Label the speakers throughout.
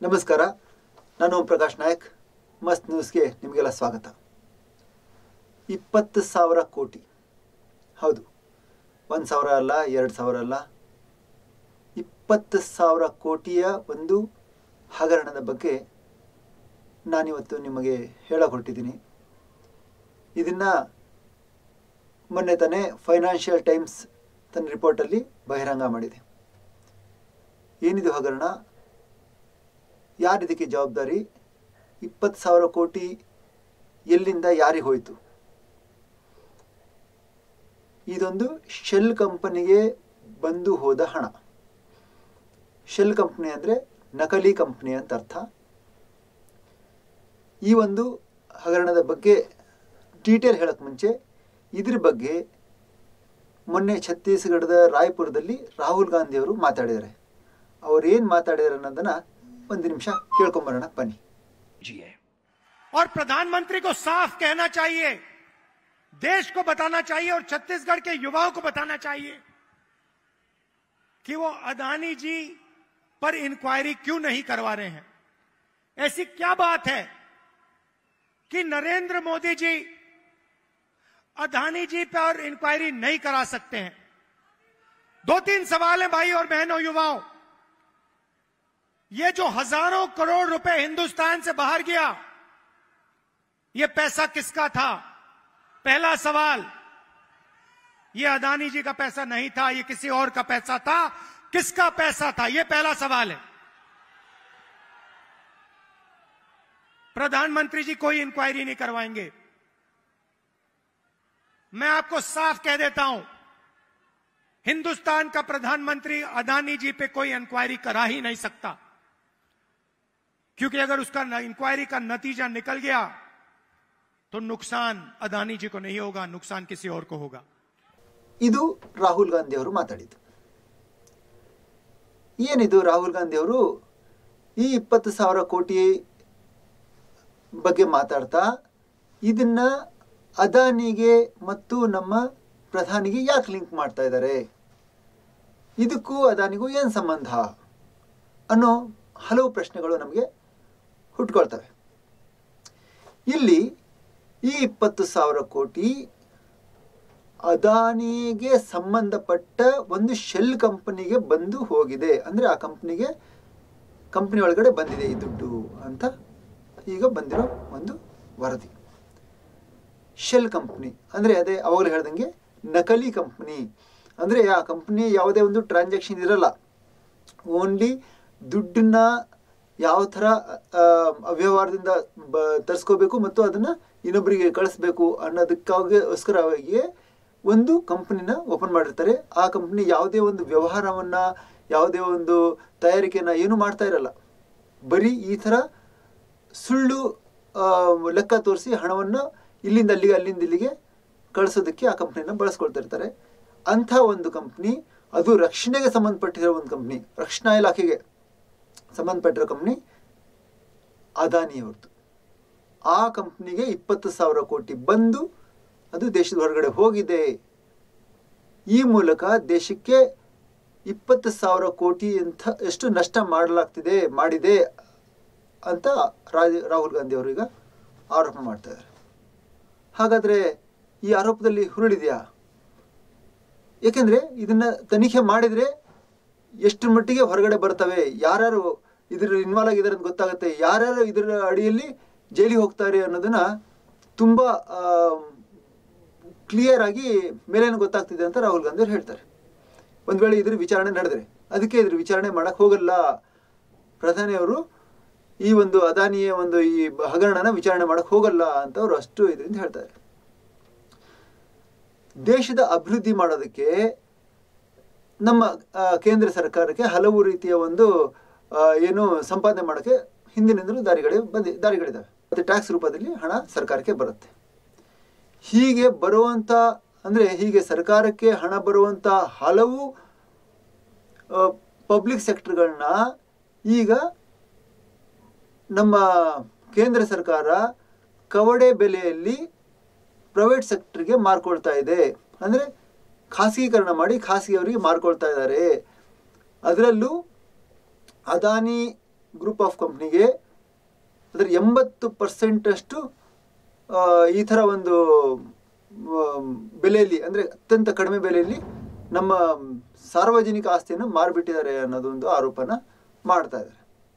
Speaker 1: ನಮಸ್ಕಾರ ನಾನು ಓಂ ಪ್ರಕಾಶ್ ನಾಯಕ್ ಮಸ್ತ್ ನ್ಯೂಸ್ಗೆ ನಿಮಗೆಲ್ಲ ಸ್ವಾಗತ ಇಪ್ಪತ್ತು ಸಾವಿರ ಕೋಟಿ ಹೌದು ಒಂದು ಸಾವಿರ ಅಲ್ಲ ಎರಡು ಸಾವಿರ ಅಲ್ಲ ಇಪ್ಪತ್ತು ಸಾವಿರ ಕೋಟಿಯ ಒಂದು ಹಗರಣದ ಬಗ್ಗೆ ನಾನಿವತ್ತು ನಿಮಗೆ ಹೇಳಕ್ಕೆ ಹೊರಟಿದ್ದೀನಿ ಇದನ್ನು ಮೊನ್ನೆ ತಾನೇ ಫೈನಾನ್ಷಿಯಲ್ ಟೈಮ್ಸ್ ತನ್ನ ರಿಪೋರ್ಟಲ್ಲಿ ಬಹಿರಂಗ ಮಾಡಿದೆ ಏನಿದು ಹಗರಣ ಯಾರು ಇದಕ್ಕೆ ಜವಾಬ್ದಾರಿ ಇಪ್ಪತ್ತು ಸಾವಿರ ಕೋಟಿ ಎಲ್ಲಿಂದ ಯಾರಿಗೆ ಹೋಯಿತು ಇದೊಂದು ಶೆಲ್ ಕಂಪನಿಗೆ ಬಂದು ಹೋದ ಹಣ ಶೆಲ್ ಕಂಪ್ನಿ ಅಂದರೆ ನಕಲಿ ಕಂಪ್ನಿ ಅಂತ ಅರ್ಥ ಈ ಒಂದು ಹಗರಣದ ಬಗ್ಗೆ ಡೀಟೇಲ್ ಹೇಳಕ್ಕೆ ಮುಂಚೆ ಇದ್ರ ಬಗ್ಗೆ ಮೊನ್ನೆ ಛತ್ತೀಸ್ಗಢದ ರಾಯ್ಪುರದಲ್ಲಿ ರಾಹುಲ್ ಗಾಂಧಿ ಅವರು ಮಾತಾಡಿದ್ದಾರೆ ಅವ್ರು ಏನು ಮಾತಾಡಿದಾರೆ ಅನ್ನೋದನ್ನ ಒಂದು ನಿಮಿಷ ಕೇಳ್ಕೊಂಬರೋಣ ಬನ್ನಿ
Speaker 2: जी है
Speaker 3: और प्रधानमंत्री को साफ कहना चाहिए देश को बताना चाहिए और छत्तीसगढ़ के युवाओं को बताना चाहिए कि वो अदानी जी पर इंक्वायरी क्यों नहीं करवा रहे हैं ऐसी क्या बात है कि नरेंद्र मोदी जी अदानी जी पर इंक्वायरी नहीं करा सकते हैं दो तीन सवाल हैं भाई और बहनों युवाओं ये जो हजारों करोड़ रुपए हिंदुस्तान से बाहर गया ये पैसा किसका था पहला सवाल ये अदानी जी का पैसा नहीं था ये किसी और का पैसा था किसका पैसा था ये पहला सवाल है प्रधानमंत्री जी कोई इंक्वायरी नहीं करवाएंगे मैं आपको साफ कह देता हूं हिंदुस्तान का प्रधानमंत्री अदानी जी पे कोई इंक्वायरी करा ही नहीं सकता क्योंकि अगर उसका इंक्वायरी का नतीजा निकल गया तो नुकसान अदानी जी को नहीं होगा नुकसान किसी और को होगा
Speaker 1: ಇದು ರಾಹುಲ್ ಗಾಂಧಿ ಅವರು ಮಾತಾಡಿದ್ದು ಏನಿದು ರಾಹುಲ್ ಗಾಂಧಿ ಅವರು ಈ ಇಪ್ಪತ್ತು ಸಾವಿರ ಕೋಟಿ ಬಗ್ಗೆ ಮಾತಾಡ್ತಾ ಇದನ್ನ ಅದಾನಿಗೆ ಮತ್ತು ನಮ್ಮ ಪ್ರಧಾನಿಗೆ ಯಾಕೆ ಲಿಂಕ್ ಮಾಡ್ತಾ ಇದ್ದಾರೆ ಇದಕ್ಕೂ ಅದಾನಿಗೂ ಏನು ಸಂಬಂಧ ಅನ್ನೋ ಹಲವು ಪ್ರಶ್ನೆಗಳು ನಮಗೆ ಹುಟ್ಕೊಳ್ತವೆ ಇಲ್ಲಿ ಈ ಇಪ್ಪತ್ತು ಸಾವಿರ ಕೋಟಿ ಅದಾನಿಗೆ ಸಂಬಂಧಪಟ್ಟ ಒಂದು ಶೆಲ್ ಕಂಪನಿಗೆ ಬಂದು ಹೋಗಿದೆ ಅಂದರೆ ಆ ಕಂಪ್ನಿಗೆ ಕಂಪ್ನಿ ಒಳಗಡೆ ಬಂದಿದೆ ಈ ದುಡ್ಡು ಅಂತ ಈಗ ಬಂದಿರೋ ಒಂದು ವರದಿ ಶೆಲ್ ಕಂಪ್ನಿ ಅಂದರೆ ಅದೇ ಅವಾಗಲೇ ಹೇಳ್ದಂಗೆ ನಕಲಿ ಕಂಪ್ನಿ ಅಂದರೆ ಆ ಕಂಪ್ನಿ ಯಾವುದೇ ಒಂದು ಟ್ರಾನ್ಸಾಕ್ಷನ್ ಇರಲ್ಲ ಓನ್ಲಿ ದುಡ್ಡನ್ನ ಯಾವ ಥರ ಆ, ಅವ್ಯವಹಾರದಿಂದ ಬ ತರಿಸ್ಕೋಬೇಕು ಮತ್ತು ಅದನ್ನು ಇನ್ನೊಬ್ಬರಿಗೆ ಕಳಿಸ್ಬೇಕು ಅನ್ನೋದಕ್ಕಾಗೋಸ್ಕರವಾಗಿ ಒಂದು ಕಂಪ್ನಿನ ಓಪನ್ ಮಾಡಿರ್ತಾರೆ ಆ ಕಂಪ್ನಿ ಯಾವುದೇ ಒಂದು ವ್ಯವಹಾರವನ್ನು ಯಾವುದೇ ಒಂದು ತಯಾರಿಕೆನ ಏನು ಮಾಡ್ತಾ ಇರಲ್ಲ ಬರೀ ಈ ಥರ ಸುಳ್ಳು ಆ, ಲೆಕ್ಕ ತೋರಿಸಿ ಹಣವನ್ನು ಇಲ್ಲಿಂದ ಅಲ್ಲಿಗೆ ಅಲ್ಲಿಂದ ಇಲ್ಲಿಗೆ ಕಳಿಸೋದಕ್ಕೆ ಆ ಕಂಪ್ನಿನ ಬಳಸ್ಕೊಳ್ತಾ ಇರ್ತಾರೆ ಅಂಥ ಒಂದು ಕಂಪ್ನಿ ಅದು ರಕ್ಷಣೆಗೆ ಸಂಬಂಧಪಟ್ಟಿರೋ ಒಂದು ಕಂಪ್ನಿ ರಕ್ಷಣಾ ಇಲಾಖೆಗೆ ಸಂಬಂಧಪಟ್ಟಿರೋ ಕಂಪ್ನಿ ಅದಾನಿಯವ್ರದ್ದು ಆ ಕಂಪ್ನಿಗೆ ಇಪ್ಪತ್ತು ಸಾವಿರ ಕೋಟಿ ಬಂದು ಅದು ದೇಶದ ಹೊರಗಡೆ ಹೋಗಿದೆ ಈ ಮೂಲಕ ದೇಶಕ್ಕೆ ಇಪ್ಪತ್ತು ಸಾವಿರ ಕೋಟಿ ಅಂತ ಎಷ್ಟು ನಷ್ಟ ಮಾಡಲಾಗ್ತಿದೆ ಮಾಡಿದೆ ಅಂತ ರಾಜ ರಾಹುಲ್ ಗಾಂಧಿ ಅವರು ಈಗ ಆರೋಪ ಮಾಡ್ತಾ ಇದ್ದಾರೆ ಹಾಗಾದರೆ ಈ ಆರೋಪದಲ್ಲಿ ಹುರುಳಿದೆಯಾ ಏಕೆಂದರೆ ಇದನ್ನ ತನಿಖೆ ಮಾಡಿದರೆ ಎಷ್ಟರ ಮಟ್ಟಿಗೆ ಹೊರಗಡೆ ಬರ್ತವೆ ಯಾರ್ಯಾರು ಇದ್ರ ಇನ್ವಾಲ್ವ್ ಆಗಿದ್ದಾರೆ ಅಂತ ಗೊತ್ತಾಗುತ್ತೆ ಯಾರ್ಯಾರು ಇದರ ಅಡಿಯಲ್ಲಿ ಜೈಲಿಗೆ ಹೋಗ್ತಾರೆ ಅನ್ನೋದನ್ನ ತುಂಬ ಕ್ಲಿಯರ್ ಆಗಿ ಮೇಲೇನು ಗೊತ್ತಾಗ್ತಿದೆ ಅಂತ ರಾಹುಲ್ ಗಾಂಧಿ ಅವ್ರು ಹೇಳ್ತಾರೆ ಒಂದು ವೇಳೆ ಇದ್ರ ವಿಚಾರಣೆ ನಡೆದರೆ ಅದಕ್ಕೆ ಇದ್ರ ವಿಚಾರಣೆ ಮಾಡಕ್ಕೆ ಹೋಗಲ್ಲ ಪ್ರಧಾನಿಯವರು ಈ ಒಂದು ಅದಾನಿಯ ಒಂದು ಈ ಹಗರಣನ ವಿಚಾರಣೆ ಮಾಡಕ್ಕೆ ಹೋಗಲ್ಲ ಅಂತ ಅವರು ಅಷ್ಟು ಇದರಿಂದ ಹೇಳ್ತಾರೆ ದೇಶದ ಅಭಿವೃದ್ಧಿ ಮಾಡೋದಕ್ಕೆ ನಮ್ಮ ಆ, ಕೇಂದ್ರ ಸರ್ಕಾರಕ್ಕೆ ಹಲವು ರೀತಿಯ ಒಂದು ಆ, ಏನು ಸಂಪಾದನೆ ಮಾಡೋಕ್ಕೆ ಹಿಂದಿನಿಂದಲೂ ದಾರಿಗಳೇ ಬಂದಿ ದಾರಿಗಳಿದ್ದಾವೆ ಮತ್ತು ಟ್ಯಾಕ್ಸ್ ರೂಪದಲ್ಲಿ ಹಣ ಸರ್ಕಾರಕ್ಕೆ ಬರುತ್ತೆ ಹೀಗೆ ಬರುವಂಥ ಅಂದರೆ ಹೀಗೆ ಸರ್ಕಾರಕ್ಕೆ ಹಣ ಬರುವಂಥ ಹಲವು ಪಬ್ಲಿಕ್ ಸೆಕ್ಟರ್ಗಳನ್ನ ಈಗ ನಮ್ಮ ಕೇಂದ್ರ ಸರ್ಕಾರ ಕವಡೆ ಬೆಲೆಯಲ್ಲಿ ಪ್ರೈವೇಟ್ ಸೆಕ್ಟರ್ಗೆ ಮಾರ್ಕೊಳ್ತಾ ಇದೆ ಅಂದರೆ ಖಾಸಗೀಕರಣ ಮಾಡಿ ಖಾಸಗಿಯವರಿಗೆ ಮಾರ್ಕೊಳ್ತಾ ಇದ್ದಾರೆ ಅದರಲ್ಲೂ ಅದಾನಿ ಗ್ರೂಪ್ ಆಫ್ ಕಂಪ್ನಿಗೆ ಅದರ ಎಂಬತ್ತು ಪರ್ಸೆಂಟಷ್ಟು ಈ ಥರ ಒಂದು ಆ, ಬೆಲೆಯಲ್ಲಿ ಅಂದರೆ ಅತ್ಯಂತ ಕಡಿಮೆ ಬೆಲೆಯಲ್ಲಿ ನಮ್ಮ ಸಾರ್ವಜನಿಕ ಆಸ್ತಿಯನ್ನು ಮಾರಿಬಿಟ್ಟಿದ್ದಾರೆ ಅನ್ನೋದೊಂದು ಆರೋಪನ ಮಾಡ್ತಾ ಇದ್ದಾರೆ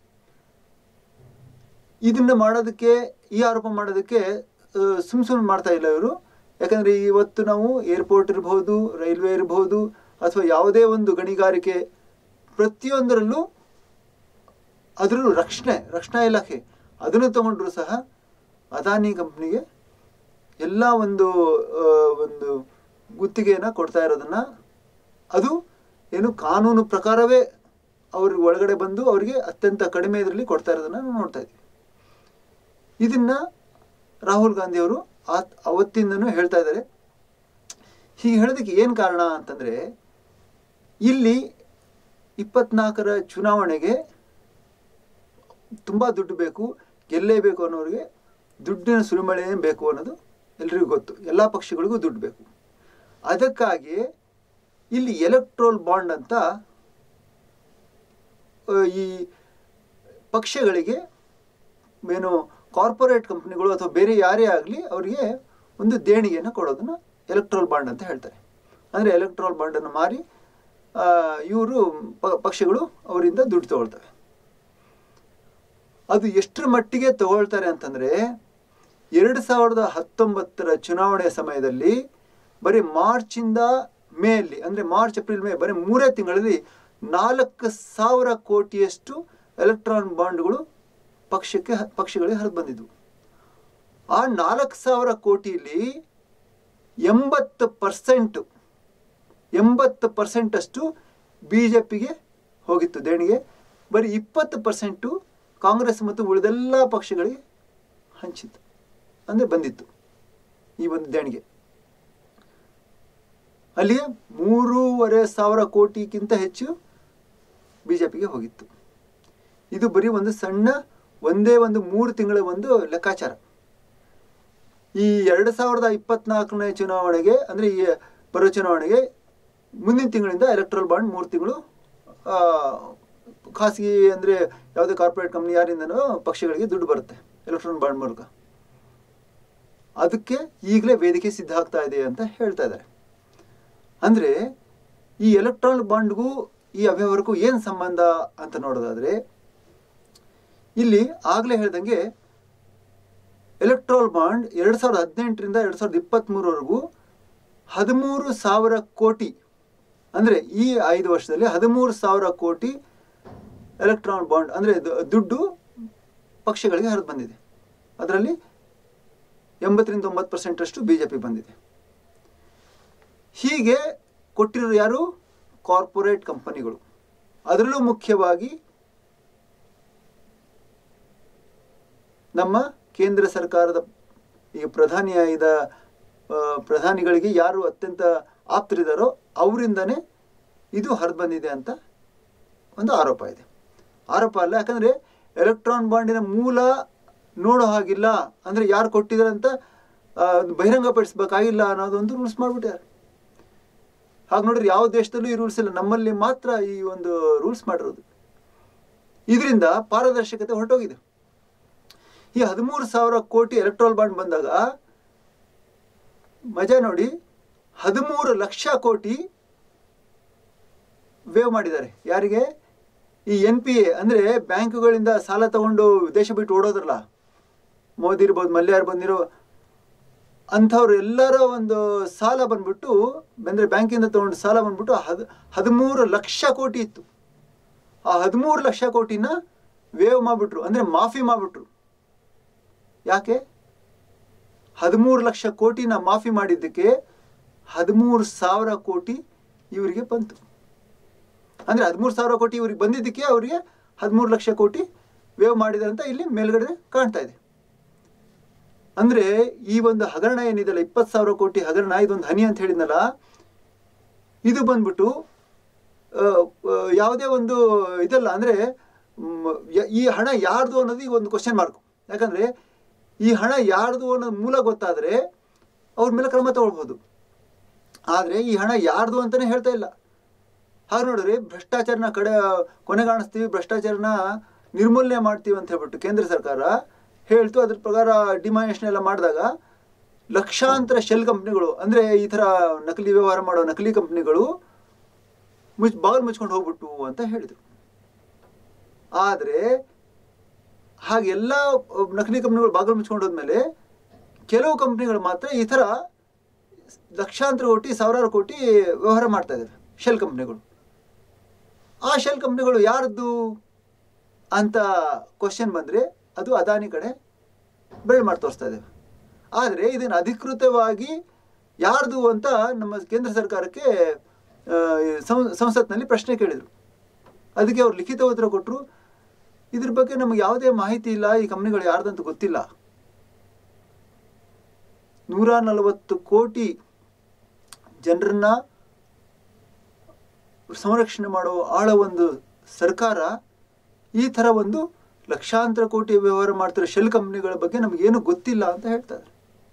Speaker 1: ಇದನ್ನ ಮಾಡೋದಕ್ಕೆ ಈ ಆರೋಪ ಮಾಡೋದಕ್ಕೆ ಸುಮ್ ಸುಮ್ಮನೆ ಮಾಡ್ತಾ ಇಲ್ಲ ಇವರು ಯಾಕಂದರೆ ಇವತ್ತು ನಾವು ಏರ್ಪೋರ್ಟ್ ಇರಬಹುದು ರೈಲ್ವೆ ಇರಬಹುದು ಅಥವಾ ಯಾವುದೇ ಒಂದು ಗಣಿಗಾರಿಕೆ ಪ್ರತಿಯೊಂದರಲ್ಲೂ ಅದರಲ್ಲೂ ರಕ್ಷಣೆ ರಕ್ಷಣಾ ಇಲಾಖೆ ಅದನ್ನು ತಗೊಂಡ್ರು ಸಹ ಅದಾನಿ ಕಂಪ್ನಿಗೆ ಎಲ್ಲ ಒಂದು ಆ, ಒಂದು ಗುತ್ತಿಗೆಯನ್ನು ಕೊಡ್ತಾ ಇರೋದನ್ನ ಅದು ಏನು ಕಾನೂನು ಪ್ರಕಾರವೇ ಅವ್ರಿಗೆ ಒಳಗಡೆ ಬಂದು ಅವರಿಗೆ ಅತ್ಯಂತ ಕಡಿಮೆ ಇದರಲ್ಲಿ ಕೊಡ್ತಾ ಇರೋದನ್ನ ನಾವು ನೋಡ್ತಾ ಇದ್ವಿ ಇದನ್ನ ರಾಹುಲ್ ಗಾಂಧಿ ಅವರು ಆ ಅವತ್ತಿಂದನೂ ಹೇಳ್ತಾ ಇದ್ದಾರೆ ಹೀಗೆ ಹೇಳೋದಕ್ಕೆ ಏನು ಕಾರಣ ಅಂತಂದರೆ ಇಲ್ಲಿ ಇಪ್ಪತ್ನಾಲ್ಕರ ಚುನಾವಣೆಗೆ ತುಂಬ ದುಡ್ಡು ಬೇಕು ಗೆಲ್ಲೇಬೇಕು ಅನ್ನೋರಿಗೆ ದುಡ್ಡಿನ ಸುರಿಮಳೆ ಬೇಕು ಅನ್ನೋದು ಎಲ್ರಿಗೂ ಗೊತ್ತು ಎಲ್ಲ ಪಕ್ಷಗಳಿಗೂ ದುಡ್ಡು ಬೇಕು ಅದಕ್ಕಾಗಿ ಇಲ್ಲಿ ಎಲೆಕ್ಟ್ರೋಲ್ ಬಾಂಡ್ ಅಂತ ಆ, ಈ ಪಕ್ಷಗಳಿಗೆ ಏನು ಕಾರ್ಪೊರೇಟ್ ಕಂಪ್ನಿಗಳು ಅಥವಾ ಬೇರೆ ಯಾರೇ ಆಗಲಿ ಅವರಿಗೆ ಒಂದು ದೇಣಿಗೆಯನ್ನು ಕೊಡೋದನ್ನ ಎಲೆಕ್ಟ್ರೋಲ್ ಬಾಂಡ್ ಅಂತ ಹೇಳ್ತಾರೆ ಅಂದರೆ ಎಲೆಕ್ಟ್ರೋಲ್ ಬಾಂಡನ್ನು ಮಾರಿ ಇವರು ಪಕ್ಷಗಳು ಅವರಿಂದ ದುಡ್ಡು ತಗೊಳ್ತವೆ ಅದು ಎಷ್ಟರ ಮಟ್ಟಿಗೆ ತಗೊಳ್ತಾರೆ ಅಂತಂದರೆ ಎರಡು ಸಾವಿರದ ಹತ್ತೊಂಬತ್ತರ ಚುನಾವಣೆಯ ಸಮಯದಲ್ಲಿ ಬರೀ ಮಾರ್ಚಿಂದ ಮೇಯಲ್ಲಿ ಅಂದರೆ ಮಾರ್ಚ್ ಏಪ್ರಿಲ್ ಮೇ ಬರೀ ಮೂರೇ ತಿಂಗಳಲ್ಲಿ ನಾಲ್ಕು ಸಾವಿರ ಕೋಟಿಯಷ್ಟು ಎಲೆಕ್ಟ್ರಾನ್ ಬಾಂಡ್ಗಳು ಪಕ್ಷಕ್ಕೆ ಪಕ್ಷಗಳಿಗೆ ಹರಿದು ಬಂದಿದ್ವು ಆ ನಾಲ್ಕು ಸಾವಿರ ಕೋಟಿಯಲ್ಲಿ ಎಂಬತ್ತು ಪರ್ಸೆಂಟು ಎಂಬತ್ತು ಪರ್ಸೆಂಟಷ್ಟು ಬಿ ಜೆ ಪಿಗೆ ಹೋಗಿತ್ತು ದೇಣಿಗೆ ಬರೀ ಇಪ್ಪತ್ತು ಪರ್ಸೆಂಟು ಕಾಂಗ್ರೆಸ್ ಮತ್ತು ಉಳಿದೆಲ್ಲ ಪಕ್ಷಗಳಿಗೆ ಹಂಚಿತ್ತು ಅಂದರೆ ಬಂದಿತ್ತು ಈ ಒಂದು ದೇಣಿಗೆ ಅಲ್ಲಿಗೆ ಮೂರೂವರೆ ಸಾವಿರ ಕೋಟಿಗಿಂತ ಹೆಚ್ಚು ಬಿ ಜೆ ಪಿಗೆ ಹೋಗಿತ್ತು ಇದು ಬರೀ ಒಂದು ಸಣ್ಣ ಒಂದೇ ಒಂದು ಮೂರು ತಿಂಗಳ ಒಂದು ಲೆಕ್ಕಾಚಾರ ಈ ಎರಡು ಸಾವಿರದ ಇಪ್ಪತ್ನಾಲ್ಕನೇ ಚುನಾವಣೆಗೆ ಅಂದರೆ ಈ ಬರೋ ಚುನಾವಣೆಗೆ ಮುಂದಿನ ತಿಂಗಳಿಂದ ಎಲೆಕ್ಟ್ರಲ್ ಬಾಂಡ್ ಮೂರು ತಿಂಗಳು ಆ, ಖಾಸಗಿ ಅಂದರೆ ಯಾವುದೇ ಕಾರ್ಪೊರೇಟ್ ಕಂಪ್ನಿ ಯಾರಿಂದನೋ ಪಕ್ಷಗಳಿಗೆ ದುಡ್ಡು ಬರುತ್ತೆ ಎಲೆಕ್ಟ್ರಾನ್ ಬಾಂಡ್ ಮೂಲಕ ಅದಕ್ಕೆ ಈಗಲೇ ವೇದಿಕೆ ಸಿದ್ಧ ಆಗ್ತಾ ಇದೆ ಅಂತ ಹೇಳ್ತಾ ಇದ್ದಾರೆ ಅಂದರೆ ಈ ಎಲೆಕ್ಟ್ರಾನ್ ಬಾಂಡ್ಗೂ ಈ ಅವ್ಯವಹಾರಕ್ಕೂ ಏನು ಸಂಬಂಧ ಅಂತ ನೋಡೋದಾದರೆ ಇಲ್ಲಿ ಆಗಲೇ ಹೇಳ್ದಂಗೆ ಎಲೆಕ್ಟ್ರಾಲ್ ಬಾಂಡ್ ಎರಡು ಸಾವಿರದ ಹದಿನೆಂಟರಿಂದ ಎರಡು ಸಾವಿರದ ಇಪ್ಪತ್ತ್ಮೂರವರೆಗೂ ಹದಿಮೂರು ಸಾವಿರ ಕೋಟಿ ಅಂದರೆ ಈ ಐದು ವರ್ಷದಲ್ಲಿ ಹದಿಮೂರು ಸಾವಿರ ಕೋಟಿ ಎಲೆಕ್ಟ್ರಾನ್ ಬಾಂಡ್ ಅಂದರೆ ದುಡ್ಡು ಪಕ್ಷಗಳಿಗೆ ಹರಿದು ಬಂದಿದೆ ಅದರಲ್ಲಿ ಎಂಬತ್ತರಿಂದ ತೊಂಬತ್ತು ಪರ್ಸೆಂಟಷ್ಟು ಬಿ ಜೆ ಪಿ ಬಂದಿದೆ ಹೀಗೆ ಕೊಟ್ಟಿರೋರು ಯಾರು ಕಾರ್ಪೊರೇಟ್ ಕಂಪನಿಗಳು ಅದರಲ್ಲೂ ಮುಖ್ಯವಾಗಿ ನಮ್ಮ ಕೇಂದ್ರ ಸರ್ಕಾರದ ಈಗ ಪ್ರಧಾನಿಯಾದ ಆ, ಪ್ರಧಾನಿಗಳಿಗೆ ಯಾರು ಅತ್ಯಂತ ಆಪ್ತರಿದ್ದಾರೋ ಅವರಿಂದನೇ ಇದು ಹರಿದು ಬಂದಿದೆ ಅಂತ ಒಂದು ಆರೋಪ ಇದೆ ಆರೋಪ ಅಲ್ಲ ಯಾಕಂದರೆ ಎಲೆಕ್ಟ್ರಾನ್ ಬಾಂಡಿನ ಮೂಲ ನೋಡೋ ಹಾಗಿಲ್ಲ ಅಂದರೆ ಯಾರು ಕೊಟ್ಟಿದ್ದಾರೆ ಅಂತ ಆ, ಬಹಿರಂಗಪಡಿಸ್ಬೇಕಾಗಿಲ್ಲ ಅನ್ನೋದೊಂದು ರೂಲ್ಸ್ ಮಾಡಿಬಿಟ್ಟಾರೆ ಹಾಗೆ ನೋಡ್ರಿ ಯಾವ ದೇಶದಲ್ಲೂ ಈ ರೂಲ್ಸ್ ಇಲ್ಲ ನಮ್ಮಲ್ಲಿ ಮಾತ್ರ ಈ ಒಂದು ರೂಲ್ಸ್ ಮಾಡಿರೋದು ಇದರಿಂದ ಪಾರದರ್ಶಕತೆ ಹೊರಟೋಗಿದೆ ಈ ಹದಿಮೂರು ಸಾವಿರ ಕೋಟಿ ಎಲೆಕ್ಟ್ರಾಲ್ ಬಾಂಡ್ ಬಂದಾಗ ಮಜಾ ನೋಡಿ ಹದಿಮೂರು ಲಕ್ಷ ಕೋಟಿ ವೇವ್ ಮಾಡಿದ್ದಾರೆ ಯಾರಿಗೆ ಈ ಎನ್ ಪಿ ಎ ಅಂದರೆ ಬ್ಯಾಂಕುಗಳಿಂದ ಸಾಲ ತಗೊಂಡು ದೇಶ ಬಿಟ್ಟು ಓಡೋದ್ರಲ್ಲ ಮೋದಿ ಇರ್ಬೋದು ಮಲ್ಯ ಇರ್ಬೋದು ನೀರು ಅಂಥವ್ರು ಎಲ್ಲರ ಒಂದು ಸಾಲ ಬಂದ್ಬಿಟ್ಟು ಅಂದರೆ ಬ್ಯಾಂಕಿಂದ ತಗೊಂಡು ಸಾಲ ಬಂದ್ಬಿಟ್ಟು ಹದ್ ಹದಿಮೂರು ಲಕ್ಷ ಕೋಟಿ ಇತ್ತು ಆ ಹದಿಮೂರು ಲಕ್ಷ ಕೋಟಿನ ವೇವ್ ಮಾಡಿಬಿಟ್ರು ಅಂದರೆ ಮಾಫಿ ಮಾಡಿಬಿಟ್ರು ಯಾಕೆ ಹದಿಮೂರು ಲಕ್ಷ ಕೋಟಿನ ಮಾಫಿ ಮಾಡಿದ್ದಕ್ಕೆ ಹದಿಮೂರು ಸಾವಿರ ಕೋಟಿ ಇವರಿಗೆ ಬಂತು ಅಂದರೆ ಹದಿಮೂರು ಸಾವಿರ ಕೋಟಿ ಇವ್ರಿಗೆ ಬಂದಿದ್ದಕ್ಕೆ ಅವರಿಗೆ ಹದಿಮೂರು ಲಕ್ಷ ಕೋಟಿ ವೇವ್ ಮಾಡಿದ್ದಾರೆ ಅಂತ ಇಲ್ಲಿ ಮೇಲ್ಗಡೆ ಕಾಣ್ತಾ ಇದೆ ಅಂದರೆ ಈ ಒಂದು ಹಗರಣ ಏನಿದೆಯಲ್ಲ ಇಪ್ಪತ್ತು ಸಾವಿರ ಕೋಟಿ ಹಗರಣ ಇದೊಂದು ಹನಿ ಅಂತ ಹೇಳಿದ್ನಲ್ಲ ಇದು ಬಂದ್ಬಿಟ್ಟು ಆ, ಆ, ಯಾವುದೇ ಒಂದು ಇದಲ್ಲ ಅಂದರೆ ಈ ಹಣ ಯಾರ್ದು ಅನ್ನೋದು ಈಗ ಒಂದು ಕ್ವಶನ್ ಮಾರ್ಕ್ ಯಾಕಂದರೆ ಈ ಹಣ ಯಾರ್ದು ಅನ್ನೋದು ಮೂಲ ಗೊತ್ತಾದರೆ ಅವ್ರ ಮೇಲೆ ಕ್ರಮ ತಗೊಳ್ಬೋದು ಆದರೆ ಈ ಹಣ ಯಾರ್ದು ಅಂತಲೇ ಹೇಳ್ತಾ ಇಲ್ಲ ಹಾಗೆ ನೋಡಿದ್ರೆ ಭ್ರಷ್ಟಾಚಾರನ ಕಡೆ ಕೊನೆಗಾಣಿಸ್ತೀವಿ ಭ್ರಷ್ಟಾಚಾರನ ನಿರ್ಮೂಲನೆ ಮಾಡ್ತೀವಿ ಅಂತ ಹೇಳ್ಬಿಟ್ಟು ಕೇಂದ್ರ ಸರ್ಕಾರ ಹೇಳ್ತು ಅದ್ರ ಪ್ರಕಾರ ಡಿಮಾನೇಷನ್ ಎಲ್ಲ ಮಾಡಿದಾಗ ಲಕ್ಷಾಂತರ ಶೆಲ್ ಕಂಪ್ನಿಗಳು ಅಂದರೆ ಈ ಥರ ನಕಲಿ ವ್ಯವಹಾರ ಮಾಡೋ ನಕಲಿ ಕಂಪ್ನಿಗಳು ಮುಚ್ ಬಾಗಿಲು ಮುಚ್ಕೊಂಡು ಹೋಗ್ಬಿಟ್ಟು ಅಂತ ಹೇಳಿದರು ಆದರೆ ಹಾಗೆಲ್ಲ ನಕಲಿ ಕಂಪ್ನಿಗಳು ಬಾಗಿಲು ಮುಚ್ಕೊಂಡು ಹೋದ್ಮೇಲೆ ಕೆಲವು ಕಂಪ್ನಿಗಳು ಮಾತ್ರ ಈ ಥರ ಲಕ್ಷಾಂತರ ಕೋಟಿ ಸಾವಿರಾರು ಕೋಟಿ ವ್ಯವಹಾರ ಮಾಡ್ತಾ ಇದ್ದಾವೆ ಶೆಲ್ ಕಂಪ್ನಿಗಳು ಆ ಶೆಲ್ ಕಂಪ್ನಿಗಳು ಯಾರ್ದು ಅಂತ ಕ್ವಶನ್ ಬಂದರೆ ಅದು ಅದಾನಿ ಕಡೆ ಬೆರಳು ಮಾಡಿ ತೋರಿಸ್ತಾ ಇದ್ದೇವೆ ಆದರೆ ಇದನ್ನು ಅಧಿಕೃತವಾಗಿ ಯಾರ್ದು ಅಂತ ನಮ್ಮ ಕೇಂದ್ರ ಸರ್ಕಾರಕ್ಕೆ ಆ, ಸಂ- ಸಂಸತ್ನಲ್ಲಿ ಪ್ರಶ್ನೆ ಕೇಳಿದರು ಅದಕ್ಕೆ ಅವ್ರು ಲಿಖಿತ ಉತ್ತರ ಕೊಟ್ಟರು ಇದ್ರ ಬಗ್ಗೆ ನಮಗೆ ಯಾವುದೇ ಮಾಹಿತಿ ಇಲ್ಲ ಈ ಕಂಪ್ನಿಗಳು ಯಾರ್ದಂತ ಗೊತ್ತಿಲ್ಲ ನೂರ ನಲವತ್ತು ಕೋಟಿ ಜನರನ್ನ ಸಂರಕ್ಷಣೆ ಮಾಡುವ ಆಳ ಒಂದು ಸರ್ಕಾರ ಈ ಥರ ಒಂದು ಲಕ್ಷಾಂತರ ಕೋಟಿ ವ್ಯವಹಾರ ಮಾಡ್ತಿರೋ ಶೆಲ್ ಕಂಪ್ನಿಗಳ ಬಗ್ಗೆ ನಮಗೇನು ಗೊತ್ತಿಲ್ಲ ಅಂತ ಹೇಳ್ತಾರೆ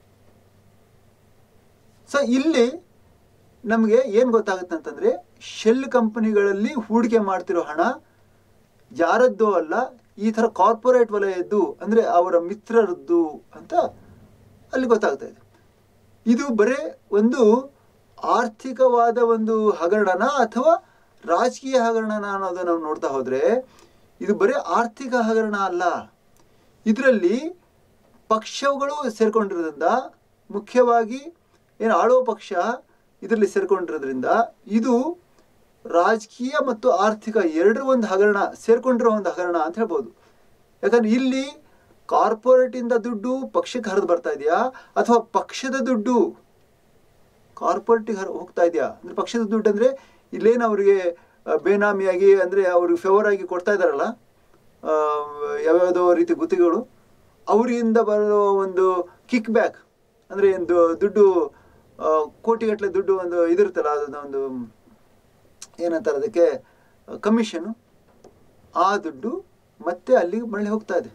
Speaker 1: ಸೊ ಇಲ್ಲಿ ನಮಗೆ ಏನು ಗೊತ್ತಾಗುತ್ತೆ ಅಂತಂದರೆ ಶೆಲ್ ಕಂಪನಿಗಳಲ್ಲಿ ಹೂಡಿಕೆ ಮಾಡ್ತಿರೋ ಹಣ ಯಾರದ್ದೋ ಅಲ್ಲ ಈ ಥರ ಕಾರ್ಪೊರೇಟ್ ವಲಯದ್ದು ಅಂದರೆ ಅವರ ಮಿತ್ರರದ್ದು ಅಂತ ಅಲ್ಲಿ ಗೊತ್ತಾಗ್ತಾ ಇದೆ ಇದು ಬರೇ ಒಂದು ಆರ್ಥಿಕವಾದ ಒಂದು ಹಗರಣನ ಅಥವಾ ರಾಜಕೀಯ ಹಗರಣನ ಅನ್ನೋದನ್ನ ನಾವು ನೋಡ್ತಾ ಹೋದರೆ ಇದು ಬರೀ ಆರ್ಥಿಕ ಹಗರಣ ಅಲ್ಲ ಇದರಲ್ಲಿ ಪಕ್ಷಗಳು ಸೇರ್ಕೊಂಡಿರೋದ್ರಿಂದ ಮುಖ್ಯವಾಗಿ ಏನು ಆಳುವ ಪಕ್ಷ ಇದರಲ್ಲಿ ಸೇರ್ಕೊಂಡಿರೋದ್ರಿಂದ ಇದು ರಾಜಕೀಯ ಮತ್ತು ಆರ್ಥಿಕ ಎರಡರ ಒಂದು ಹಗರಣ ಸೇರ್ಕೊಂಡಿರೋ ಒಂದು ಹಗರಣ ಅಂತ ಹೇಳ್ಬೋದು ಯಾಕಂದ್ರೆ ಇಲ್ಲಿ ಕಾರ್ಪೊರೇಟಿಂದ ದುಡ್ಡು ಪಕ್ಷಕ್ಕೆ ಹರಿದು ಬರ್ತಾ ಇದೆಯಾ ಅಥವಾ ಪಕ್ಷದ ದುಡ್ಡು ಕಾರ್ಪೊರೇಟಿಗೆ ಹರ ಹೋಗ್ತಾ ಇದೆಯಾ ಅಂದ್ರೆ ಪಕ್ಷದ ದುಡ್ಡು ಅಂದ್ರೆ ಇಲ್ಲೇನು ಅವರಿಗೆ ಬೇನಾಮಿಯಾಗಿ ಅಂದ್ರೆ ಅವ್ರಿಗೆ ಫೇವರ್ ಆಗಿ ಕೊಡ್ತಾ ಇದಾರಲ್ಲ ಆ, ಯಾವ್ಯಾವುದೋ ರೀತಿ ಗುತ್ತಿಗೆಗಳು ಅವರಿಂದ ಬರೋ ಒಂದು ಕಿಕ್ ಬ್ಯಾಕ್ ಅಂದ್ರೆ ಒಂದು ದುಡ್ಡು ಆ, ಕೋಟಿಗಟ್ಟಲೆ ದುಡ್ಡು ಒಂದು ಇದಿರುತ್ತಲ್ಲ ಅದನ್ನ ಒಂದು ಏನಂತಾರೆ ಅದಕ್ಕೆ ಕಮಿಷನ್ ಆ ದುಡ್ಡು ಮತ್ತೆ ಅಲ್ಲಿಗೆ ಮರಳಿ ಹೋಗ್ತಾ ಇದೆ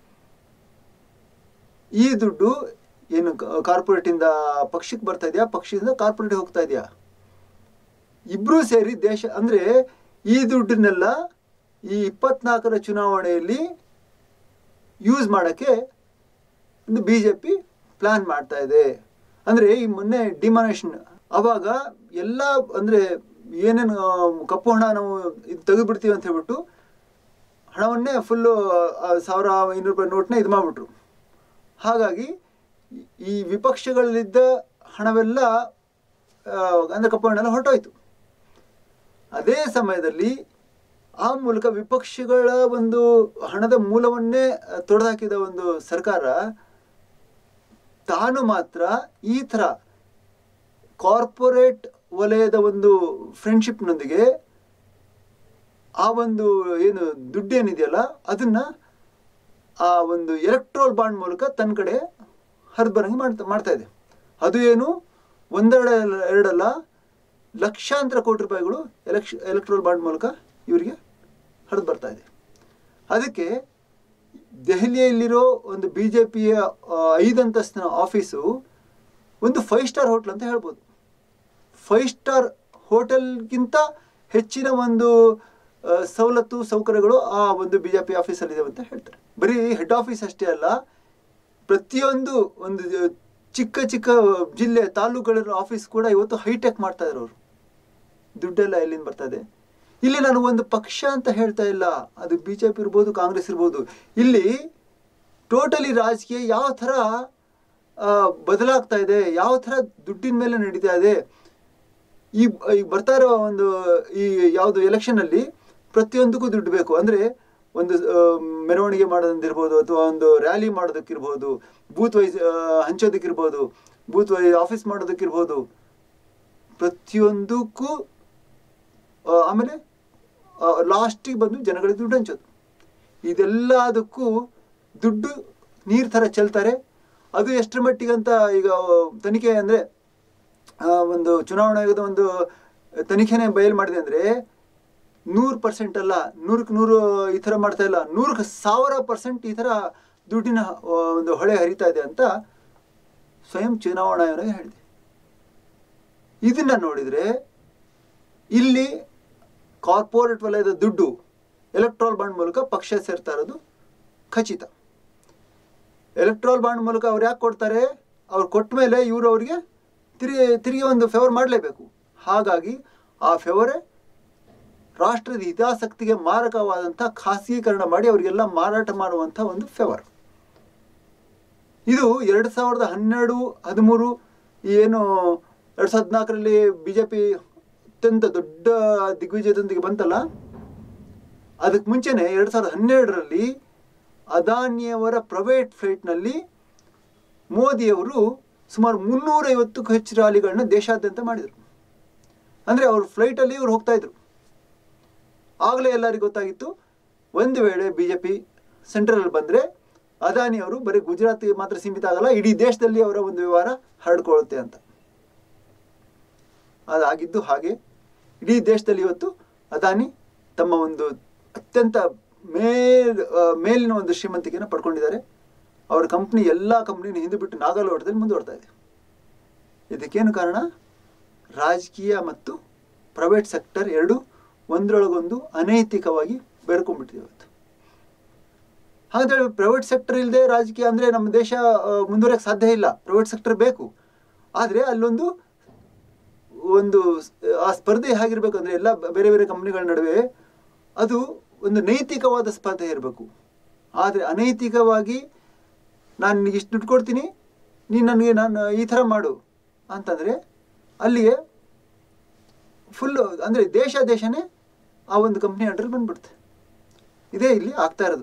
Speaker 1: ಈ ದುಡ್ಡು ಏನು ಕಾರ್ಪೊರೇಟಿಂದ ಪಕ್ಷಕ್ಕೆ ಬರ್ತಾ ಇದೆಯಾ ಪಕ್ಷದಿಂದ ಕಾರ್ಪೊರೇಟ್ ಹೋಗ್ತಾ ಇದೆಯಾ ಇಬ್ರು ಸೇರಿ ದೇಶ ಅಂದ್ರೆ ಈ ದುಡ್ಡನ್ನೆಲ್ಲ ಈ ಇಪ್ಪತ್ನಾಲ್ಕರ ಚುನಾವಣೆಯಲ್ಲಿ ಯೂಸ್ ಮಾಡೋಕ್ಕೆ ಒಂದು ಬಿ ಜೆ ಪಿ ಪ್ಲಾನ್ ಮಾಡ್ತಾ ಇದೆ ಅಂದರೆ ಈ ಮೊನ್ನೆ ಡಿಮಾನೇಷನ್ ಅವಾಗ ಎಲ್ಲ ಅಂದರೆ ಏನೇನು ಕಪ್ಪು ಹಣ ನಾವು ಇದು ತೆಗೆದುಬಿಡ್ತೀವಿ ಅಂತ ಹೇಳ್ಬಿಟ್ಟು ಹಣವನ್ನೇ ಫುಲ್ಲು ಸಾವಿರ ಐನೂರು ರೂಪಾಯಿ ನೋಟ್ನ ಇದು ಮಾಡಿಬಿಟ್ರು ಹಾಗಾಗಿ ಈ- ಈ ವಿಪಕ್ಷಗಳಲ್ಲಿದ್ದ ಹಣವೆಲ್ಲ ಆ, ಅಂದರೆ ಕಪ್ಪು ಹಣ ಎಲ್ಲ ಹೊರಟೋಯ್ತು ಅದೇ ಸಮಯದಲ್ಲಿ ಆ ಮೂಲಕ ವಿಪಕ್ಷಗಳ ಒಂದು ಹಣದ ಮೂಲವನ್ನೇ ತೊಡೆದಾಕಿದ ಒಂದು ಸರ್ಕಾರ ತಾನು ಮಾತ್ರ ಈ ಥರ ಕಾರ್ಪೊರೇಟ್ ವಲಯದ ಒಂದು ಫ್ರೆಂಡ್ಶಿಪ್ನೊಂದಿಗೆ ಆ ಒಂದು ಏನು ದುಡ್ಡೇನಿದೆಯಲ್ಲ ಅದನ್ನ ಆ ಒಂದು ಎಲೆಕ್ಟ್ರೋಲ್ ಬಾಂಡ್ ಮೂಲಕ ತನ್ನ ಕಡೆ ಹರಿದು ಬರಂಗೆ ಮಾಡ್ತಾ ಮಾಡ್ತಾ ಇದೆ ಅದು ಏನು ಒಂದೆರಡ ಎರಡಲ್ಲ ಲಕ್ಷಾಂತರ ಕೋಟಿ ರೂಪಾಯಿಗಳು ಎಲೆಕ್ಷ ಎಲೆಕ್ಟ್ರೋಲ್ ಬಾಂಡ್ ಮೂಲಕ ಇವರಿಗೆ ಹರಿದು ಬರ್ತಾ ಇದೆ ಅದಕ್ಕೆ ದೆಹಲಿಯಲ್ಲಿರೋ ಒಂದು ಬಿ ಜೆ ಪಿಯ ಐದಂತಸ್ತಿನ ಆಫೀಸು ಒಂದು ಫೈವ್ ಸ್ಟಾರ್ ಹೋಟ್ಲ್ ಅಂತ ಹೇಳ್ಬೋದು ಫೈವ್ ಸ್ಟಾರ್ ಹೋಟೆಲ್ಗಿಂತ ಹೆಚ್ಚಿನ ಒಂದು ಆ, ಸವಲತ್ತು ಸೌಕರ್ಯಗಳು ಆ ಒಂದು ಬಿ ಜೆ ಪಿ ಆಫೀಸಲ್ಲಿದೆ ಅಂತ ಹೇಳ್ತಾರೆ ಬರೀ ಹೆಡ್ ಆಫೀಸ್ ಅಷ್ಟೇ ಅಲ್ಲ ಪ್ರತಿಯೊಂದು ಒಂದು ಚಿಕ್ಕ ಚಿಕ್ಕ ಜಿಲ್ಲೆ ತಾಲೂಕುಗಳಿರೋ ಆಫೀಸ್ ಕೂಡ ಇವತ್ತು ಹೈಟೆಕ್ ಮಾಡ್ತಾ ಇದ್ರು ಅವರು ದುಡ್ಡೆಲ್ಲ ಎಲ್ಲಿಂದ ಬರ್ತಾ ಇದೆ ಇಲ್ಲಿ ನಾನು ಒಂದು ಪಕ್ಷ ಅಂತ ಹೇಳ್ತಾ ಇಲ್ಲ ಅದು ಬಿ ಜೆ ಪಿ ಇರ್ಬೋದು ಕಾಂಗ್ರೆಸ್ ಇರ್ಬೋದು ಇಲ್ಲಿ ಟೋಟಲಿ ರಾಜಕೀಯ ಯಾವ ಥರ ಆ, ಬದಲಾಗ್ತಾ ಇದೆ ಯಾವ ಥರ ದುಡ್ಡಿನ ಮೇಲೆ ನಡೀತಾ ಇದೆ ಈ ಈಗ ಬರ್ತಾ ಇರೋ ಒಂದು ಈ ಯಾವುದು ಎಲೆಕ್ಷನಲ್ಲಿ ಪ್ರತಿಯೊಂದಕ್ಕೂ ದುಡ್ಡು ಬೇಕು ಅಂದರೆ ಒಂದು ಆ, ಮೆರವಣಿಗೆ ಮಾಡೋದಂದಿರ್ಬೋದು ಅಥವಾ ಒಂದು ರ್ಯಾಲಿ ಮಾಡೋದಕ್ಕಿರ್ಬೋದು ಬೂತ್ ವೈಸ್ ಹಂಚೋದಕ್ಕಿರ್ಬೋದು ಬೂತ್ ವೈಸ್ ಆಫೀಸ್ ಮಾಡೋದಕ್ಕಿರ್ಬೋದು ಪ್ರತಿಯೊಂದಕ್ಕೂ ಆ, ಆಮೇಲೆ ಲಾಸ್ಟಿಗೆ ಬಂದು ಜನಗಳಿಗೆ ದುಡ್ಡು ಹಂಚೋದು ಇದೆಲ್ಲದಕ್ಕೂ ದುಡ್ಡು ನೀರು ಥರ ಚೆಲ್ತಾರೆ ಅದು ಎಷ್ಟರ ಮಟ್ಟಿಗೆ ಅಂತ ಈಗ ತನಿಖೆ ಅಂದರೆ ಒಂದು ಚುನಾವಣಾ ಆಯೋಗದ ಒಂದು ತನಿಖೆನೇ ಬಯಲು ಮಾಡಿದೆ ಅಂದರೆ ನೂರು ಪರ್ಸೆಂಟ್ ಅಲ್ಲ ನೂರಕ್ಕೆ ನೂರು ಈ ಥರ ಮಾಡ್ತಾ ಇಲ್ಲ ನೂರಕ್ಕೆ ಸಾವಿರ ಪರ್ಸೆಂಟ್ ಈ ಥರ ದುಡ್ಡಿನ ಆ, ಒಂದು ಹೊಳೆ ಹರಿತಾ ಇದೆ ಅಂತ ಸ್ವಯಂ ಚುನಾವಣಾ ಆಯೋಗ ಹೇಳಿದೆ ಇದನ್ನ ನೋಡಿದರೆ ಇಲ್ಲಿ ಕಾರ್ಪೊರೇಟ್ ವಲಯದ ದುಡ್ಡು ಎಲೆಕ್ಟ್ರಾಲ್ ಬಾಂಡ್ ಮೂಲಕ ಪಕ್ಷ ಸೇರ್ತಾ ಇರೋದು ಖಚಿತ ಎಲೆಕ್ಟ್ರಾಲ್ ಬಾಂಡ್ ಮೂಲಕ ಅವ್ರು ಯಾಕೆ ಕೊಡ್ತಾರೆ ಅವ್ರು ಕೊಟ್ಟ ಮೇಲೆ ಇವರು ಅವರಿಗೆ ತಿರುಗಿ ತಿರುಗಿ ಒಂದು ಫೇವರ್ ಮಾಡಲೇಬೇಕು ಹಾಗಾಗಿ ಆ ಫೇವರೇ ರಾಷ್ಟ್ರದ ಹಿತಾಸಕ್ತಿಗೆ ಮಾರಕವಾದಂಥ ಖಾಸಗೀಕರಣ ಮಾಡಿ ಅವರಿಗೆಲ್ಲ ಮಾರಾಟ ಮಾಡುವಂಥ ಒಂದು ಫೇವರ್ ಇದು ಎರಡು ಸಾವಿರದ ಹನ್ನೆರಡು ಹದಿಮೂರು ಏನು ಎರಡು ಸಾವಿರದ ಹದಿನಾಲ್ಕರಲ್ಲಿ ಬಿ ಜೆ ಪಿ ಅತ್ಯಂತ ದೊಡ್ಡ ದಿಗ್ವಿಜಯದೊಂದಿಗೆ ಬಂತಲ್ಲ ಅದಕ್ಕೆ ಮುಂಚೆನೆ ಎರಡು ಸಾವಿರದ ಹನ್ನೆರಡರಲ್ಲಿ ಅದಾನಿಯವರ ಪ್ರೈವೇಟ್ ಫ್ಲೈಟ್ನಲ್ಲಿ ಮೋದಿಯವರು ಸುಮಾರು ಮುನ್ನೂರೈವತ್ತಕ್ಕೂ ಹೆಚ್ಚು ರ್ಯಾಲಿಗಳನ್ನ ದೇಶಾದ್ಯಂತ ಮಾಡಿದರು ಅಂದರೆ ಅವ್ರ ಫ್ಲೈಟಲ್ಲಿ ಇವ್ರು ಹೋಗ್ತಾ ಇದ್ರು ಆಗಲೇ ಎಲ್ಲರಿಗೂ ಗೊತ್ತಾಗಿತ್ತು ಒಂದು ವೇಳೆ ಬಿ ಜೆ ಪಿ ಸೆಂಟ್ರಲ್ ಬಂದರೆ ಅದಾನಿ ಅವರು ಬರೀ ಗುಜರಾತ್ಗೆ ಮಾತ್ರ ಸೀಮಿತ ಆಗಲ್ಲ ಇಡೀ ದೇಶದಲ್ಲಿ ಅವರ ಒಂದು ವ್ಯವಹಾರ ಹರಡ್ಕೊಳ್ಳುತ್ತೆ ಅಂತ ಅದಾಗಿದ್ದು ಹಾಗೆ ಇಡೀ ದೇಶದಲ್ಲಿ ಇವತ್ತು ಅದಾನಿ ತಮ್ಮ ಒಂದು ಅತ್ಯಂತ ಮೇಲ್ ಆ, ಮೇಲಿನ ಒಂದು ಶ್ರೀಮಂತಿಕೆಯನ್ನು ಪಡ್ಕೊಂಡಿದ್ದಾರೆ ಅವರ ಕಂಪ್ನಿ ಎಲ್ಲ ಕಂಪ್ನಿನ ಹಿಂದೆ ಬಿಟ್ಟು ನಾಗಾಲೋಟದಲ್ಲಿ ಮುಂದುವರ್ತಾ ಇದೆ ಇದಕ್ಕೇನು ಕಾರಣ ರಾಜಕೀಯ ಮತ್ತು ಪ್ರೈವೇಟ್ ಸೆಕ್ಟರ್ ಎರಡು ಒಂದರೊಳಗೊಂದು ಅನೈತಿಕವಾಗಿ ಬೆರ್ಕೊಂಡ್ಬಿಟ್ಟಿದೆ ಇವತ್ತು ಹಾಗಾದ್ರೆ ಪ್ರೈವೇಟ್ ಸೆಕ್ಟರ್ ಇಲ್ಲದೆ ರಾಜಕೀಯ ಅಂದರೆ ನಮ್ಮ ದೇಶ ಆ, ಮುಂದುವರಿಯಕ್ಕೆ ಸಾಧ್ಯ ಇಲ್ಲ ಪ್ರೈವೇಟ್ ಸೆಕ್ಟರ್ ಬೇಕು ಆದರೆ ಅಲ್ಲೊಂದು ಒಂದು ಸ್- ಆ ಸ್ಪರ್ಧೆ ಹೇಗಿರ್ಬೇಕು ಅಂದರೆ ಎಲ್ಲ ಬೇರೆ ಬೇರೆ ಕಂಪ್ನಿಗಳ ನಡುವೆ ಅದು ಒಂದು ನೈತಿಕವಾದ ಸ್ಪರ್ಧೆ ಇರಬೇಕು ಆದರೆ ಅನೈತಿಕವಾಗಿ ನಾನು ನಿನಗೆ ಇಷ್ಟು ದುಡ್ಡು ಕೊಡ್ತೀನಿ ನೀನು ನನಗೆ ನಾನು ಈ ಥರ ಮಾಡು ಅಂತಂದರೆ ಅಲ್ಲಿಗೆ ಫುಲ್ಲು ಅಂದರೆ ದೇಶ ದೇಶನೇ ಆ ಒಂದು ಕಂಪ್ನಿ ಅಂಡರ್ ಬಂದ್ಬಿಡುತ್ತೆ ಇದೇ ಇಲ್ಲಿ ಆಗ್ತಾ ಇರೋದು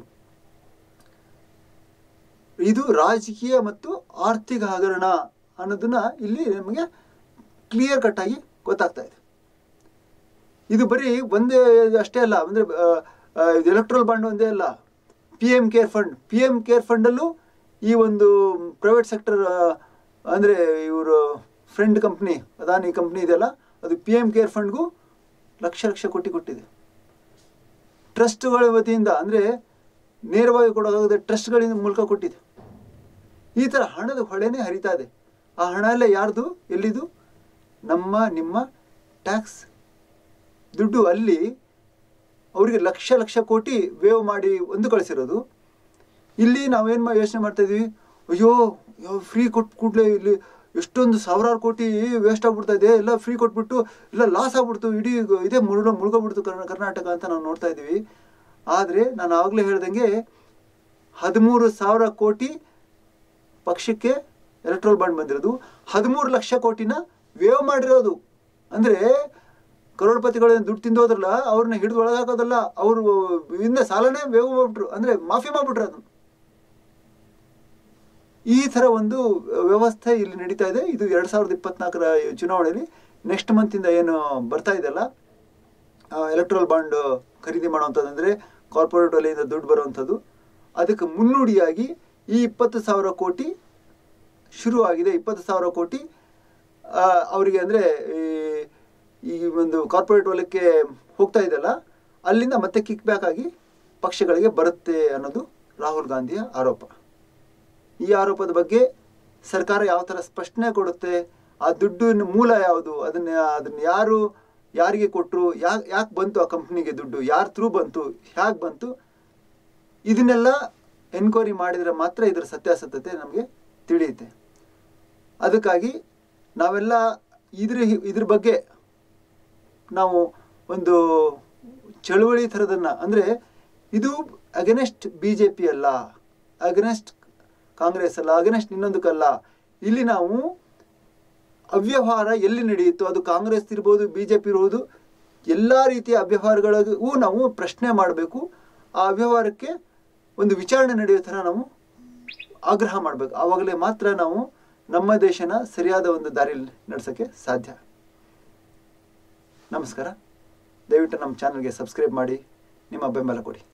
Speaker 1: ಇದು ರಾಜಕೀಯ ಮತ್ತು ಆರ್ಥಿಕ ಹಗರಣ ಅನ್ನೋದನ್ನ ಇಲ್ಲಿ ನಮಗೆ ಕ್ಲಿಯರ್ ಕಟ್ ಆಗಿ ಗೊತ್ತಾಗ್ತಾ ಇದೆ ಇದು ಬರೀ ಒಂದೇ ಅಷ್ಟೇ ಅಲ್ಲ ಅಂದರೆ ಎಲೆಕ್ಟ್ರಲ್ ಬಾಂಡ್ ಒಂದೇ ಅಲ್ಲ P M care fund P M care ಫಂಡಲ್ಲೂ ಈ ಒಂದು ಪ್ರೈವೇಟ್ ಸೆಕ್ಟರ್ ಅಂದರೆ ಇವರು ಫ್ರೆಂಡ್ ಕಂಪ್ನಿ ಅದಾನಿ ಕಂಪ್ನಿ ಇದೆಯಲ್ಲ ಅದು ಪಿ ಎಮ್ ಕೇರ್ ಫಂಡ್ಗೂ ಲಕ್ಷ ಲಕ್ಷ ಕೋಟಿ ಕೊಟ್ಟಿದೆ ಟ್ರಸ್ಟ್ಗಳ ವತಿಯಿಂದ ಅಂದರೆ ನೇರವಾಗಿ ಕೊಡೋದಾಗದೆ ಟ್ರಸ್ಟ್ಗಳಿಂದ ಮೂಲಕ ಕೊಟ್ಟಿದೆ ಈ ಥರ ಹಣದ ಹೊಳೆನೇ ಹರಿತಾ ಇದೆ ಆ ಹಣ ಎಲ್ಲ ಯಾರ್ದು ಎಲ್ಲಿದು ನಮ್ಮ ನಿಮ್ಮ ಟ್ಯಾಕ್ಸ್ ದುಡ್ಡು ಅಲ್ಲಿ ಅವರಿಗೆ ಲಕ್ಷ ಲಕ್ಷ ಕೋಟಿ ವೇವ್ ಮಾಡಿ ಒಂದು ಕಳಿಸಿರೋದು ಇಲ್ಲಿ ನಾವೇನು ಮಾ ಯೋಚನೆ ಮಾಡ್ತಾ ಇದ್ವಿ ಅಯ್ಯೋ ಫ್ರೀ ಕೊಟ್ಟು ಕೂಡಲೇ ಇಲ್ಲಿ ಎಷ್ಟೊಂದು ಸಾವಿರಾರು ಕೋಟಿ ವೇಸ್ಟ್ ಆಗ್ಬಿಡ್ತಾ ಇದೆ ಎಲ್ಲ ಫ್ರೀ ಕೊಟ್ಬಿಟ್ಟು ಎಲ್ಲ ಲಾಸ್ ಆಗ್ಬಿಡ್ತು ಇಡೀ ಗ- ಇದೇ ಮುಳುಗ ಮುಳುಗೋಗ್ಬಿಡ್ತು ಕರ್ನಾ ಕರ್ನಾಟಕ ಅಂತ ನಾವು ನೋಡ್ತಾ ಇದ್ದೀವಿ ಆದರೆ ನಾನು ಆಗಲೇ ಹೇಳ್ದಂಗೆ ಹದಿಮೂರು ಸಾವಿರ ಕೋಟಿ ಪಕ್ಷಕ್ಕೆ ಎಲೆಕ್ಟ್ರೋಲ್ ಬಾಂಡ್ ಬಂದಿರೋದು ಹದಿಮೂರು ಲಕ್ಷ ಕೋಟಿನ ವೇವ್ ಮಾಡಿರೋದು ಅಂದರೆ ಕರೋಡ್ಪತಿಗಳ ದುಡ್ಡು ತಿಂದೋದ್ರಲ್ಲ ಅವ್ರನ್ನ ಹಿಡಿದು ಒಳಗಾಕೋದಲ್ಲ ಅವರು ಇಂದ ಸಾಲನೇ ವೇವ್ ಮಾಡ್ಬಿಟ್ರು ಅಂದರೆ ಮಾಫಿ ಮಾಡ್ಬಿಟ್ರು ಅದನ್ನು ಈ ಥರ ಒಂದು ವ್ಯವಸ್ಥೆ ಇಲ್ಲಿ ನಡೀತಾ ಇದೆ ಇದು ಎರಡು ಸಾವಿರದ ಇಪ್ಪತ್ನಾಲ್ಕರ ಚುನಾವಣೆಯಲ್ಲಿ ನೆಕ್ಸ್ಟ್ ಮಂತಿಂದ ಏನು ಬರ್ತಾ ಇದೆಯಲ್ಲ ಎಲೆಕ್ಟ್ರಲ್ ಬಾಂಡ್ ಖರೀದಿ ಮಾಡುವಂಥದ್ದು ಅಂದರೆ ಕಾರ್ಪೊರೇಟ್ ವಲಯದಿಂದ ದುಡ್ಡು ಬರುವಂಥದ್ದು ಅದಕ್ಕೆ ಮುನ್ನುಡಿಯಾಗಿ ಈ ಇಪ್ಪತ್ತು ಸಾವಿರ ಕೋಟಿ ಶುರು ಆಗಿದೆ ಇಪ್ಪತ್ತು ಸಾವಿರ ಕೋಟಿ ಆ, ಅವರಿಗೆ ಅಂದರೆ ಈ ಒಂದು ಕಾರ್ಪೊರೇಟ್ ವಲಯಕ್ಕೆ ಹೋಗ್ತಾ ಇದೆಯಲ್ಲ ಅಲ್ಲಿಂದ ಮತ್ತೆ ಕಿಕ್ ಬ್ಯಾಕ್ ಆಗಿ ಪಕ್ಷಗಳಿಗೆ ಬರುತ್ತೆ ಅನ್ನೋದು ರಾಹುಲ್ ಗಾಂಧಿಯ ಆರೋಪ ಈ ಆರೋಪದ ಬಗ್ಗೆ ಸರ್ಕಾರ ಯಾವ ಥರ ಸ್ಪಷ್ಟನೆ ಕೊಡುತ್ತೆ ಆ ದುಡ್ಡಿನ ಮೂಲ ಯಾವುದು ಅದನ್ನ ಅದನ್ನ ಯಾರು ಯಾರಿಗೆ ಕೊಟ್ಟರು ಯಾಕೆ ಯಾಕೆ ಬಂತು ಆ ಕಂಪ್ನಿಗೆ ದುಡ್ಡು ಯಾರ ಥ್ರೂ ಬಂತು ಹೇಗೆ ಬಂತು ಇದನ್ನೆಲ್ಲ ಎನ್ಕ್ವೈರಿ ಮಾಡಿದರೆ ಮಾತ್ರ ಇದರ ಸತ್ಯಾಸತ್ಯತೆ ನಮಗೆ ತಿಳಿಯುತ್ತೆ ಅದಕ್ಕಾಗಿ ನಾವೆಲ್ಲ ಇದ್ರ ಇದ್ರ ಬಗ್ಗೆ ನಾವು ಒಂದು ಚಳುವಳಿ ಥರದನ್ನು ಅಂದರೆ ಇದು ಅಗನೆಸ್ಟ್ ಬಿ ಜೆ ಪಿ ಅಲ್ಲ ಅಗನೆಸ್ಟ್ ಕಾಂಗ್ರೆಸ್ ಅಲ್ಲ ಅಗನೆಸ್ಟ್ ಇನ್ನೊಂದಕ್ಕಲ್ಲ ಇಲ್ಲಿ ನಾವು ಅವ್ಯವಹಾರ ಎಲ್ಲಿ ನಡೆಯುತ್ತೋ ಅದು ಕಾಂಗ್ರೆಸ್ ಇರ್ಬೋದು ಬಿ ಜೆ ಪಿ ಇರ್ಬೋದು ಎಲ್ಲ ರೀತಿಯ ಅವ್ಯವಹಾರಗಳಿಗೂ ನಾವು ಪ್ರಶ್ನೆ ಮಾಡಬೇಕು ಆ ಅವ್ಯವಹಾರಕ್ಕೆ ಒಂದು ವಿಚಾರಣೆ ನಡೆಯೋ ಥರ ನಾವು ಆಗ್ರಹ ಮಾಡಬೇಕು ಆವಾಗಲೇ ಮಾತ್ರ ನಾವು ನಮ್ಮ ದೇಶನ ಸರಿಯಾದ ಒಂದು ದಾರಿಯಲ್ಲಿ ನಡೆಸೋಕ್ಕೆ ಸಾಧ್ಯ ನಮಸ್ಕಾರ ದಯವಿಟ್ಟು ನಮ್ಮ ಚಾನಲ್ಗೆ ಸಬ್ಸ್ಕ್ರೈಬ್ ಮಾಡಿ ನಿಮ್ಮ ಬೆಂಬಲ ಕೊಡಿ